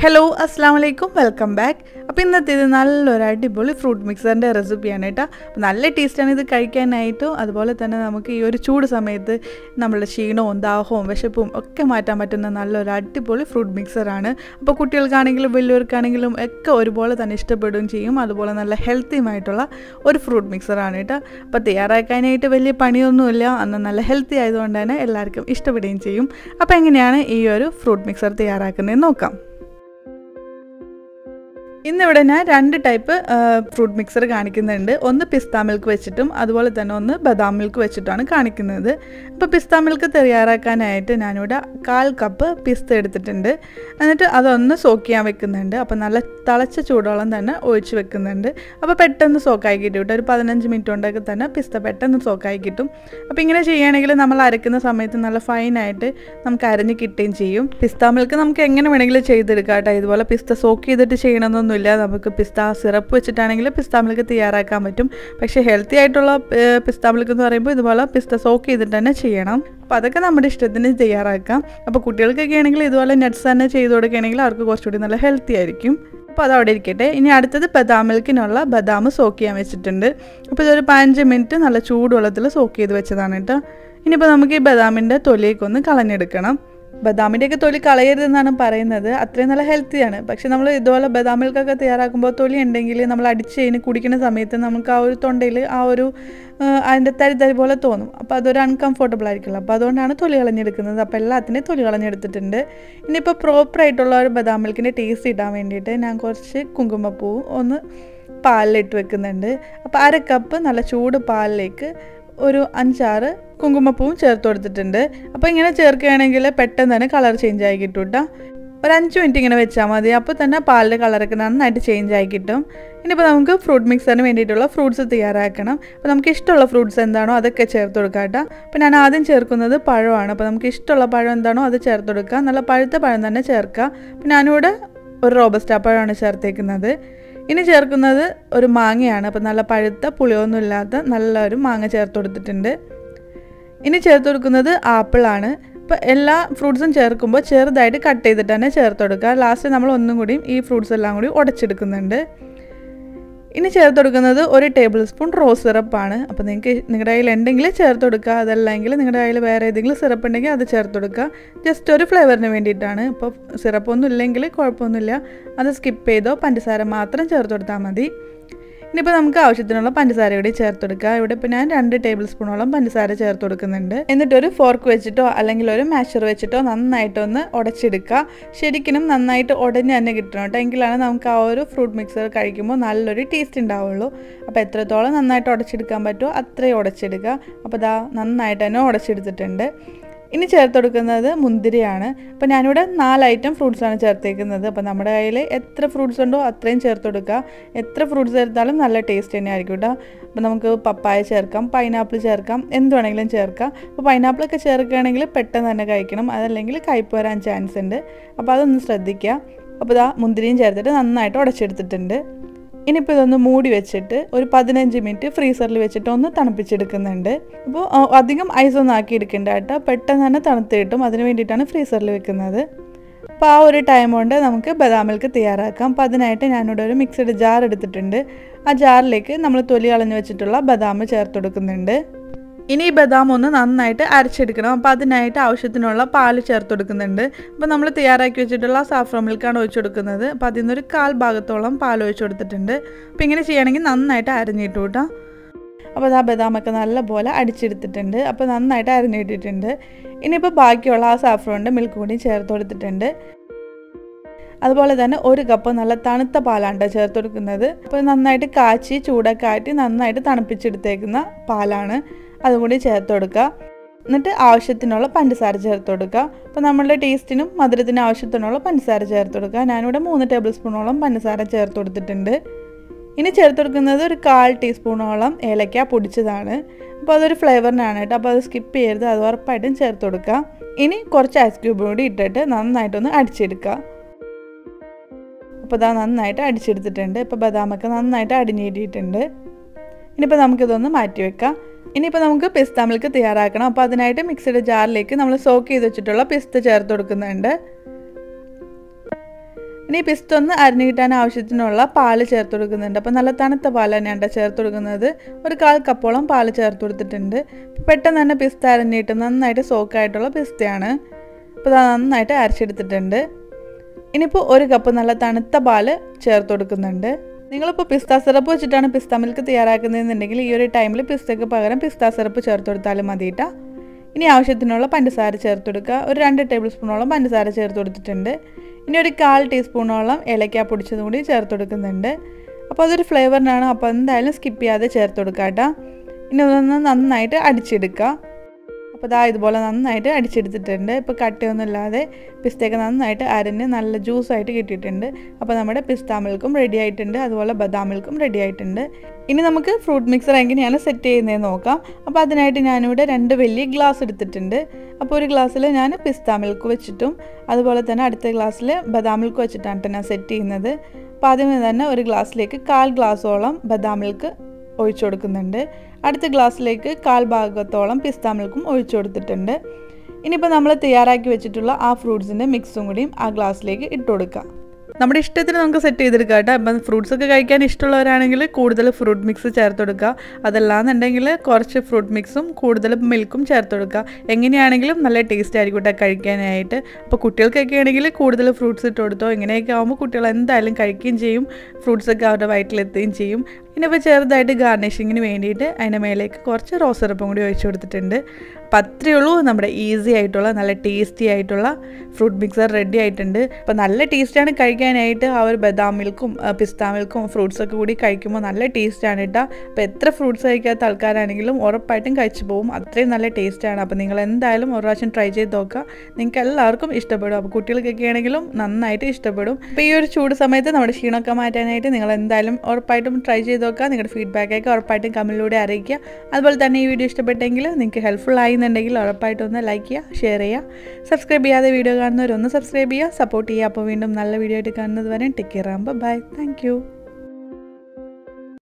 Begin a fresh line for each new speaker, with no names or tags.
hello അസ്സാം വലൈക്കും welcome back അപ്പോൾ ഇന്നത്തെ ഇത് നല്ലൊരു അടിപൊളി ഫ്രൂട്ട് മിക്സറിൻ്റെ റെസിപ്പിയാണ് കേട്ടോ അപ്പോൾ നല്ല ടേസ്റ്റാണ് ഇത് കഴിക്കാനായിട്ടും അതുപോലെ തന്നെ നമുക്ക് ഈ ഒരു ചൂട് സമയത്ത് നമ്മളുടെ ക്ഷീണവും ദാഹവും വിശപ്പും ഒക്കെ മാറ്റാൻ പറ്റുന്ന നല്ലൊരു അടിപൊളി ഫ്രൂട്ട് മിക്സറാണ് അപ്പോൾ കുട്ടികൾക്കാണെങ്കിലും വലിയവർക്കാണെങ്കിലും ഒക്കെ ഒരുപോലെ തന്നെ ഇഷ്ടപ്പെടുകയും ചെയ്യും അതുപോലെ നല്ല ഹെൽത്തിയുമായിട്ടുള്ള ഒരു ഫ്രൂട്ട് മിക്സറാണ് കേട്ടോ അപ്പോൾ തയ്യാറാക്കാനായിട്ട് വലിയ പണിയൊന്നുമില്ല അന്ന് നല്ല ഹെൽത്തി ആയതുകൊണ്ട് തന്നെ എല്ലാവർക്കും ഇഷ്ടപ്പെടുകയും ചെയ്യും അപ്പോൾ എങ്ങനെയാണ് ഈ ഒരു ഫ്രൂട്ട് മിക്സർ തയ്യാറാക്കുന്നതെന്ന് നോക്കാം ഇന്നിവിടെ ഞാൻ രണ്ട് ടൈപ്പ് ഫ്രൂട്ട് മിക്സർ കാണിക്കുന്നുണ്ട് ഒന്ന് പിസ്ത മിൽക്ക് വെച്ചിട്ടും അതുപോലെ തന്നെ ഒന്ന് ബദാം മിൽക്ക് വെച്ചിട്ടാണ് കാണിക്കുന്നത് അപ്പോൾ പിസ്ത മിൽക്ക് തയ്യാറാക്കാനായിട്ട് ഞാനിവിടെ കാൽ കപ്പ് പിസ്ത എടുത്തിട്ടുണ്ട് എന്നിട്ട് അതൊന്ന് സോക്ക് ചെയ്യാൻ വെക്കുന്നുണ്ട് അപ്പോൾ നല്ല തിളച്ച ചൂടോളം തന്നെ ഒഴിച്ച് വെക്കുന്നുണ്ട് അപ്പോൾ പെട്ടെന്ന് സോക്കായി കിട്ടും കേട്ടോ ഒരു പതിനഞ്ച് മിനിറ്റ് കൊണ്ടൊക്കെ തന്നെ പിസ്ത പെട്ടെന്ന് സോക്കായി കിട്ടും അപ്പോൾ ഇങ്ങനെ ചെയ്യുകയാണെങ്കിൽ നമ്മൾ അരക്കുന്ന സമയത്ത് നല്ല ഫൈനായിട്ട് നമുക്ക് അരഞ്ഞ് കിട്ടുകയും ചെയ്യും പിസ്ത മിൽക്ക് നമുക്ക് എങ്ങനെ വേണമെങ്കിലും ചെയ്തെടുക്കാം കേട്ടോ ഇതുപോലെ പിസ്ത സോക്ക് ചെയ്തിട്ട് ചെയ്യണമെന്നൊന്നും ഒന്നുമില്ല നമുക്ക് പിസ്ത സിറപ്പ് വെച്ചിട്ടാണെങ്കിൽ പിസ്ത മിൽക്ക് തയ്യാറാക്കാൻ പറ്റും പക്ഷേ ഹെൽത്തി ആയിട്ടുള്ള പിസ്ത മിൽക്ക് എന്ന് പറയുമ്പോൾ ഇതുപോലെ പിസ്ത സോക്ക് ചെയ്തിട്ട് തന്നെ ചെയ്യണം അപ്പോൾ അതൊക്കെ നമ്മുടെ ഇഷ്ടത്തിന് തയ്യാറാക്കാം അപ്പോൾ കുട്ടികൾക്കൊക്കെ ആണെങ്കിൽ ഇതുപോലെ നട്ട്സ് തന്നെ ചെയ്ത് കൊടുക്കുകയാണെങ്കിൽ അവർക്ക് കുറച്ചുകൂടി നല്ല ഹെൽത്തി ആയിരിക്കും അപ്പോൾ അത് അവിടെ ഇരിക്കട്ടെ ഇനി അടുത്തത് ബദാം മിൽക്കിനുള്ള ബദാം സോക്ക് ചെയ്യാൻ വെച്ചിട്ടുണ്ട് അപ്പോൾ ഇതൊരു പതിനഞ്ച് മിനിറ്റ് നല്ല ചൂടുവെള്ളത്തിൽ സോക്ക് ചെയ്ത് വെച്ചതാണ് കേട്ടോ ഇനിയിപ്പോൾ നമുക്ക് ഈ ബദാമിൻ്റെ തൊലിയൊക്കെ ഒന്ന് കളഞ്ഞെടുക്കണം ബദാമിൻ്റെയൊക്കെ തൊലി കളയരുതെന്നാണ് പറയുന്നത് അത്രയും നല്ല ഹെൽത്തിയാണ് പക്ഷെ നമ്മൾ ഇതുപോലെ ബദാം മിൽക്കൊക്കെ തയ്യാറാക്കുമ്പോൾ തൊലി ഉണ്ടെങ്കിൽ നമ്മൾ അടിച്ച് കഴിഞ്ഞ് കുടിക്കുന്ന സമയത്ത് നമുക്ക് ആ ഒരു തൊണ്ടയിൽ ആ ഒരു അതിൻ്റെ തരി തരി പോലെ തോന്നും അപ്പോൾ അതൊരു അൺകംഫർട്ടബിൾ ആയിരിക്കില്ല അപ്പോൾ അതുകൊണ്ടാണ് തൊലി കളഞ്ഞെടുക്കുന്നത് അപ്പോൾ എല്ലാത്തിൻ്റെയും തൊലി കളഞ്ഞെടുത്തിട്ടുണ്ട് ഇനിയിപ്പോൾ പ്രോപ്പറായിട്ടുള്ള ഒരു ബദാം മിൽക്കിൻ്റെ ടേസ്റ്റ് ഇടാൻ വേണ്ടിയിട്ട് ഞാൻ കുറച്ച് കുങ്കുമപ്പൂവും ഒന്ന് പാലിലിട്ട് വെക്കുന്നുണ്ട് അപ്പോൾ അര കപ്പ് നല്ല ചൂട് പാലിലേക്ക് ഒരു അഞ്ചാറ് കുങ്കുമപ്പൂവും ചേർത്ത് കൊടുത്തിട്ടുണ്ട് അപ്പോൾ ഇങ്ങനെ ചേർക്കുകയാണെങ്കിൽ പെട്ടെന്ന് തന്നെ കളർ ചേഞ്ച് ആയി കിട്ടും കേട്ടോ ഒരു അഞ്ച് മിനിറ്റ് ഇങ്ങനെ വെച്ചാൽ മതി അപ്പോൾ തന്നെ പാലിൻ്റെ കളറൊക്കെ നന്നായിട്ട് ചേഞ്ച് ആയി കിട്ടും ഇനിയിപ്പോൾ നമുക്ക് ഫ്രൂട്ട് മിക്സറിന് വേണ്ടിയിട്ടുള്ള ഫ്രൂട്ട്സ് തയ്യാറാക്കണം അപ്പോൾ നമുക്ക് ഇഷ്ടമുള്ള ഫ്രൂട്ട്സ് എന്താണോ അതൊക്കെ ചേർത്ത് കൊടുക്കാം കേട്ടോ അപ്പോൾ ഞാൻ ആദ്യം ചേർക്കുന്നത് പഴമാണ് അപ്പോൾ നമുക്ക് ഇഷ്ടമുള്ള പഴം എന്താണോ അത് ചേർത്ത് കൊടുക്കുക നല്ല പഴുത്ത പഴം തന്നെ ചേർക്കുക അപ്പോൾ ഞാനിവിടെ ഒരു റോബസ്റ്റ പഴമാണ് ചേർത്തേക്കുന്നത് ഇനി ചേർക്കുന്നത് ഒരു മാങ്ങയാണ് അപ്പോൾ നല്ല പഴുത്ത പുളിയൊന്നും ഇല്ലാത്ത നല്ലൊരു മാങ്ങ ചേർത്ത് കൊടുത്തിട്ടുണ്ട് ഇനി ചേർത്ത് കൊടുക്കുന്നത് ആപ്പിളാണ് ഇപ്പോൾ എല്ലാ ഫ്രൂട്ട്സും ചേർക്കുമ്പോൾ ചെറുതായിട്ട് കട്ട് ചെയ്തിട്ട് തന്നെ ചേർത്ത് കൊടുക്കുക ലാസ്റ്റ് നമ്മൾ ഒന്നും കൂടി ഈ ഫ്രൂട്ട്സ് എല്ലാം കൂടി ഉടച്ചെടുക്കുന്നുണ്ട് ഇനി ചേർത്ത് കൊടുക്കുന്നത് ഒരു ടേബിൾ സ്പൂൺ റോസ് സിറപ്പാണ് അപ്പോൾ നിങ്ങൾക്ക് നിങ്ങളുടെ കയ്യിൽ ഉണ്ടെങ്കിൽ ചേർത്ത് കൊടുക്കുക അതല്ലെങ്കിൽ നിങ്ങളുടെ കയ്യിൽ വേറെ ഏതെങ്കിലും സിറപ്പ് ഉണ്ടെങ്കിൽ അത് ചേർത്ത് കൊടുക്കുക ജസ്റ്റ് ഒരു ഫ്ലേവറിന് വേണ്ടിയിട്ടാണ് ഇപ്പോൾ സിറപ്പൊന്നും ഇല്ലെങ്കിൽ കുഴപ്പമൊന്നുമില്ല അത് സ്കിപ്പ് ചെയ്തോ പഞ്ചസാര മാത്രം ചേർത്ത് കൊടുത്താൽ മതി ഇനിയിപ്പോൾ നമുക്ക് ആവശ്യത്തിനുള്ള പഞ്ചസാര കൂടി ചേർത്ത് കൊടുക്കുക ഇവിടെ ഇപ്പോൾ ഞാൻ രണ്ട് ടേബിൾ സ്പൂണോളം പഞ്ചസാര ചേർത്ത് കൊടുക്കുന്നുണ്ട് എന്നിട്ട് ഒരു ഫോർക്ക് വെച്ചിട്ടോ അല്ലെങ്കിൽ ഒരു മാഷർ വെച്ചിട്ടോ നന്നായിട്ടൊന്ന് ഉടച്ചെടുക്കുക ശരിക്കും നന്നായിട്ട് ഉടഞ്ഞ് തന്നെ കിട്ടണം കേട്ടോ എങ്കിലാണ് നമുക്ക് ആ ഒരു ഫ്രൂട്ട് മിക്സർ കഴിക്കുമ്പോൾ നല്ലൊരു ടേസ്റ്റ് ഉണ്ടാവുള്ളൂ അപ്പോൾ എത്രത്തോളം നന്നായിട്ട് ഉടച്ചെടുക്കാൻ പറ്റുമോ അത്രയും ഉടച്ചെടുക്കുക അപ്പോൾ ഇതാ നന്നായിട്ട് തന്നെ ഉടച്ചെടുത്തിട്ടുണ്ട് ഇനി ചേർത്ത് കൊടുക്കുന്നത് മുന്തിരിയാണ് അപ്പോൾ ഞാനിവിടെ നാല് ഐറ്റം ഫ്രൂട്ട്സാണ് ചേർത്തേക്കുന്നത് അപ്പോൾ നമ്മുടെ കയ്യിൽ എത്ര ഫ്രൂട്ട്സ് ഉണ്ടോ അത്രയും ചേർത്ത് കൊടുക്കുക എത്ര ഫ്രൂട്ട്സ് ചേർത്താലും നല്ല ടേസ്റ്റ് തന്നെ ആയിരിക്കും കേട്ടോ അപ്പോൾ നമുക്ക് പപ്പായ ചേർക്കാം പൈനാപ്പിൾ ചേർക്കാം എന്ത് വേണമെങ്കിലും ചേർക്കാം അപ്പോൾ പൈനാപ്പിളൊക്കെ ചേർക്കുകയാണെങ്കിൽ പെട്ടെന്ന് തന്നെ കഴിക്കണം അതല്ലെങ്കിൽ കയ്പ്പ് വരാൻ ചാൻസ് ഉണ്ട് അപ്പോൾ അതൊന്ന് ശ്രദ്ധിക്കുക അപ്പോൾ ഇതാ മുന്തിരിയും ചേർത്തിട്ട് നന്നായിട്ട് ഉടച്ചെടുത്തിട്ടുണ്ട് ഇനിയിപ്പോൾ ഇതൊന്ന് മൂടി വെച്ചിട്ട് ഒരു പതിനഞ്ച് മിനിറ്റ് ഫ്രീസറിൽ വെച്ചിട്ട് ഒന്ന് തണുപ്പിച്ചെടുക്കുന്നുണ്ട് അപ്പോൾ അധികം ഐസൊന്നും ആക്കി എടുക്കേണ്ട കേട്ടോ പെട്ടെന്ന് തന്നെ തണുത്ത് കിട്ടും അതിന് വേണ്ടിയിട്ടാണ് ഫ്രീസറിൽ വെക്കുന്നത് അപ്പോൾ ആ ഒരു ടൈം കൊണ്ട് നമുക്ക് ബദാം മിൽക്ക് തയ്യാറാക്കാം അപ്പോൾ അതിനായിട്ട് ഞാനിവിടെ ഒരു മിക്സഡ് ജാർ എടുത്തിട്ടുണ്ട് ആ ജാറിലേക്ക് നമ്മൾ തൊലി കളഞ്ഞ് വെച്ചിട്ടുള്ള ബദാം ചേർത്ത് കൊടുക്കുന്നുണ്ട് ഇനി ഈ ബദാം ഒന്ന് നന്നായിട്ട് അരച്ചെടുക്കണം അപ്പോൾ അതിനായിട്ട് ആവശ്യത്തിനുള്ള പാൽ ചേർത്ത് കൊടുക്കുന്നുണ്ട് അപ്പോൾ നമ്മൾ തയ്യാറാക്കി വെച്ചിട്ടുള്ള സാഫ്രോ മിൽക്കാണ് ഒഴിച്ചു കൊടുക്കുന്നത് അപ്പോൾ അതിൽ നിന്നൊരു കാൽ ഭാഗത്തോളം പാൽ ഒഴിച്ചു കൊടുത്തിട്ടുണ്ട് അപ്പോൾ ഇങ്ങനെ ചെയ്യുകയാണെങ്കിൽ നന്നായിട്ട് അരഞ്ഞിട്ടു കേട്ടോ അപ്പോൾ അത് ആ ബദാമൊക്കെ നല്ലപോലെ അടിച്ചെടുത്തിട്ടുണ്ട് അപ്പോൾ നന്നായിട്ട് അരഞ്ഞിട്ടിട്ടുണ്ട് ഇനിയിപ്പോൾ ബാക്കിയുള്ള ആ സാഫ്രോണിൻ്റെ മിൽക്ക് കൂടി ചേർത്ത് കൊടുത്തിട്ടുണ്ട് അതുപോലെ തന്നെ ഒരു കപ്പ് നല്ല തണുത്ത പാലാണ് ചേർത്ത് കൊടുക്കുന്നത് അപ്പോൾ നന്നായിട്ട് കാച്ചി ചൂടൊക്കെ ആറ്റി നന്നായിട്ട് തണുപ്പിച്ചെടുത്തേക്കുന്ന പാലാണ് അതും കൂടി ചേർത്ത് കൊടുക്കുക എന്നിട്ട് ആവശ്യത്തിനുള്ള പഞ്ചസാര ചേർത്ത് കൊടുക്കുക അപ്പോൾ നമ്മളുടെ ടേസ്റ്റിനും മധുരത്തിനും ആവശ്യത്തിനുള്ള പഞ്ചസാര ചേർത്ത് കൊടുക്കുക ഞാനിവിടെ മൂന്ന് ടേബിൾ സ്പൂണോളം പഞ്ചസാര ചേർത്ത് കൊടുത്തിട്ടുണ്ട് ഇനി ചേർത്ത് കൊടുക്കുന്നത് ഒരു കാൽ ടീസ്പൂണോളം ഏലക്ക പൊടിച്ചതാണ് അപ്പോൾ അതൊരു ഫ്ലേവറിനാണ് കേട്ടോ അപ്പോൾ അത് സ്കിപ്പ് ചെയ്യരുത് അത് ഉറപ്പായിട്ടും ചേർത്ത് കൊടുക്കുക ഇനി കുറച്ച് ഐസ് ക്യൂബ് കൂടി ഇട്ടിട്ട് നന്നായിട്ടൊന്ന് അടിച്ചെടുക്കുക അപ്പോൾ ഇതാ നന്നായിട്ട് അടിച്ചെടുത്തിട്ടുണ്ട് ഇപ്പോൾ ബദാമൊക്കെ നന്നായിട്ട് അടിഞ്ഞിട്ടിട്ടുണ്ട് ഇനിയിപ്പോൾ നമുക്കിതൊന്ന് മാറ്റി വെക്കാം ഇനിയിപ്പോൾ നമുക്ക് പിസ്ത മിൽക്ക് തയ്യാറാക്കണം അപ്പോൾ അതിനായിട്ട് മിക്സിയുടെ ജാറിലേക്ക് നമ്മൾ സോക്ക് ചെയ്ത് വെച്ചിട്ടുള്ള പിസ്ത ചേർത്ത് കൊടുക്കുന്നുണ്ട് ഇനി പിസ്ത ഒന്ന് അരിഞ്ഞു കിട്ടാൻ ആവശ്യത്തിനുള്ള പാല് ചേർത്ത് കൊടുക്കുന്നുണ്ട് അപ്പോൾ നല്ല തണുത്ത പാൽ തന്നെയാണ് ചേർത്ത് കൊടുക്കുന്നത് ഒരു കാൽ കപ്പോളം പാല് ചേർത്ത് കൊടുത്തിട്ടുണ്ട് പെട്ടെന്ന് തന്നെ പിസ്ത അരിഞ്ഞിട്ട് നന്നായിട്ട് സോക്കായിട്ടുള്ള പിസ്തയാണ് അപ്പോൾ അത് നന്നായിട്ട് അരച്ചെടുത്തിട്ടുണ്ട് ഇനിയിപ്പോൾ ഒരു കപ്പ് നല്ല തണുത്ത പാല് ചേർത്ത് കൊടുക്കുന്നുണ്ട് നിങ്ങളിപ്പോൾ പിസ്ത സിറപ്പ് വെച്ചിട്ടാണ് പിസ്ത മിൽക്ക് തയ്യാറാക്കുന്നതെന്നുണ്ടെങ്കിൽ ഈ ഒരു ടൈമിൽ പിസ്തയ്ക്ക് പകരം പിസ്ത സിറപ്പ് ചേർത്ത് കൊടുത്താലും മതിയിട്ടാ ഇനി ആവശ്യത്തിനുള്ള പഞ്ചസാര ചേർത്ത് കൊടുക്കുക ഒരു രണ്ട് ടേബിൾ സ്പൂണോളം പഞ്ചസാര ചേർത്ത് കൊടുത്തിട്ടുണ്ട് ഇനി ഒരു കാൽ ടീസ്പൂണോളം ഏലക്ക പൊടിച്ചതും കൂടി ചേർത്ത് കൊടുക്കുന്നുണ്ട് അപ്പോൾ അതൊരു ഫ്ലേവറിനാണ് അപ്പോൾ എന്തായാലും സ്കിപ്പ് ചെയ്യാതെ ചേർത്ത് കൊടുക്കുക കേട്ടോ ഇനി അതൊന്ന് നന്നായിട്ട് അടിച്ചെടുക്കുക അപ്പോൾ ഇതാ ഇതുപോലെ നന്നായിട്ട് അടിച്ചെടുത്തിട്ടുണ്ട് ഇപ്പോൾ കട്ടിയൊന്നും ഇല്ലാതെ പിസ്തയൊക്കെ നന്നായിട്ട് അരഞ്ഞ് നല്ല ജ്യൂസായിട്ട് കിട്ടിയിട്ടുണ്ട് അപ്പോൾ നമ്മുടെ പിസ്ത മിൽക്കും റെഡി ആയിട്ടുണ്ട് അതുപോലെ ബദാം മിൽക്കും റെഡി ആയിട്ടുണ്ട് ഇനി നമുക്ക് ഫ്രൂട്ട് മിക്സർ എങ്ങനെയാണ് സെറ്റ് ചെയ്യുന്നതെന്ന് നോക്കാം അപ്പോൾ അതിനായിട്ട് ഞാനിവിടെ രണ്ട് വലിയ ഗ്ലാസ് എടുത്തിട്ടുണ്ട് അപ്പോൾ ഒരു ഗ്ലാസ്സിൽ ഞാൻ പിസ്ത മിൽക്ക് വെച്ചിട്ടും അതുപോലെ തന്നെ അടുത്ത ഗ്ലാസ്സിൽ ബദാം മിൽക്ക് വെച്ചിട്ടാണ് കേട്ടോ ഞാൻ സെറ്റ് ചെയ്യുന്നത് അപ്പോൾ ആദ്യമേ തന്നെ ഒരു ഗ്ലാസ്സിലേക്ക് കാൽ ഗ്ലാസ്സോളം ബദാം മിൽക്ക് ഒഴിച്ചു കൊടുക്കുന്നുണ്ട് അടുത്ത ഗ്ലാസ്സിലേക്ക് കാൽ ഭാഗത്തോളം പിസ്ത മിൽക്കും ഒഴിച്ചു കൊടുത്തിട്ടുണ്ട് ഇനിയിപ്പോൾ നമ്മൾ തയ്യാറാക്കി വെച്ചിട്ടുള്ള ആ ഫ്രൂട്ട്സിൻ്റെ മിക്സും കൂടിയും ആ ഗ്ലാസ്സിലേക്ക് ഇട്ട് കൊടുക്കുക നമ്മുടെ ഇഷ്ടത്തിന് നമുക്ക് സെറ്റ് ചെയ്തെടുക്കാം കേട്ടോ അപ്പം ഫ്രൂട്ട്സ് ഒക്കെ കഴിക്കാൻ ഇഷ്ടമുള്ളവരാണെങ്കിൽ കൂടുതൽ ഫ്രൂട്ട് മിക്സ് ചേർത്ത് കൊടുക്കുക അതല്ലാന്നുണ്ടെങ്കിൽ കുറച്ച് ഫ്രൂട്ട് മിക്സും കൂടുതൽ മിൽക്കും ചേർത്ത് കൊടുക്കുക എങ്ങനെയാണെങ്കിലും നല്ല ടേസ്റ്റ് ആയിരിക്കും കേട്ടോ കഴിക്കാനായിട്ട് അപ്പോൾ കുട്ടികൾക്കൊക്കെ ആണെങ്കിൽ കൂടുതൽ ഫ്രൂട്ട്സ് ഇട്ട് കൊടുത്തോ ഇങ്ങനെയൊക്കെ ആകുമ്പോൾ കുട്ടികൾ എന്തായാലും കഴിക്കുകയും ചെയ്യും ഫ്രൂട്ട്സ് ഒക്കെ അവരുടെ വയറ്റിലെത്തുകയും ചെയ്യും ഇനിയിപ്പോൾ ചെറുതായിട്ട് ഗാർണിഷിങ്ങിന് വേണ്ടിയിട്ട് അതിൻ്റെ മേലേക്ക് കുറച്ച് റോസ് സിറപ്പും കൂടി ഒഴിച്ചു കൊടുത്തിട്ടുണ്ട് അപ്പം അത്രയേ ഉള്ളൂ നമ്മുടെ ഈസി ആയിട്ടുള്ള നല്ല ടേസ്റ്റി ആയിട്ടുള്ള ഫ്രൂട്ട് മിക്സർ റെഡി ആയിട്ടുണ്ട് അപ്പോൾ നല്ല ടേസ്റ്റാണ് കഴിക്കാനായിട്ട് ആ ഒരു ബദാം മിൽക്കും പിസ്ത മിൽക്കും ഫ്രൂട്ട്സൊക്കെ കൂടി കഴിക്കുമ്പോൾ നല്ല ടേസ്റ്റാണ് കേട്ടോ അപ്പോൾ എത്ര ഫ്രൂട്ട്സ് കഴിക്കാത്ത ആൾക്കാരാണെങ്കിലും ഉറപ്പായിട്ടും കഴിച്ചു പോകും അത്രയും നല്ല ടേസ്റ്റാണ് അപ്പോൾ നിങ്ങൾ എന്തായാലും ഒരു പ്രാവശ്യം ട്രൈ ചെയ്ത് നോക്കുക നിങ്ങൾക്ക് എല്ലാവർക്കും ഇഷ്ടപ്പെടും അപ്പോൾ കുട്ടികൾക്കൊക്കെ ആണെങ്കിലും നന്നായിട്ട് ഇഷ്ടപ്പെടും അപ്പോൾ ഈ ഒരു ചൂട് സമയത്ത് നമ്മുടെ ക്ഷീണമൊക്കെ മാറ്റാനായിട്ട് നിങ്ങൾ എന്തായാലും ഉറപ്പായിട്ടും ട്രൈ ചെയ്ത് നോക്കുക നിങ്ങളുടെ ഫീഡ്ബാക്കൊക്കെ ഉറപ്പായിട്ടും കമൻറ്റിലൂടെ അറിയിക്കുക അതുപോലെ തന്നെ ഈ വീഡിയോ ഇഷ്ടപ്പെട്ടെങ്കിൽ നിങ്ങൾക്ക് ഹെൽപ്ഫുൾ ആയിരുന്നുണ്ടെങ്കിൽ ഉറപ്പായിട്ടും ഒന്ന് ലൈക്ക് ചെയ്യുക ഷെയർ ചെയ്യുക സബ്സ്ക്രൈബ് ചെയ്യാതെ വീഡിയോ കാണുന്നവരൊന്ന് സബ്സ്ക്രൈബ് ചെയ്യുക സപ്പോർട്ട് ചെയ്യുക അപ്പോൾ വീണ്ടും നല്ല വീഡിയോ ആയിട്ട് കാണുന്നത് വരെ ടേക്ക് കെയർ ആകുമ്പോൾ ബൈ താങ്ക്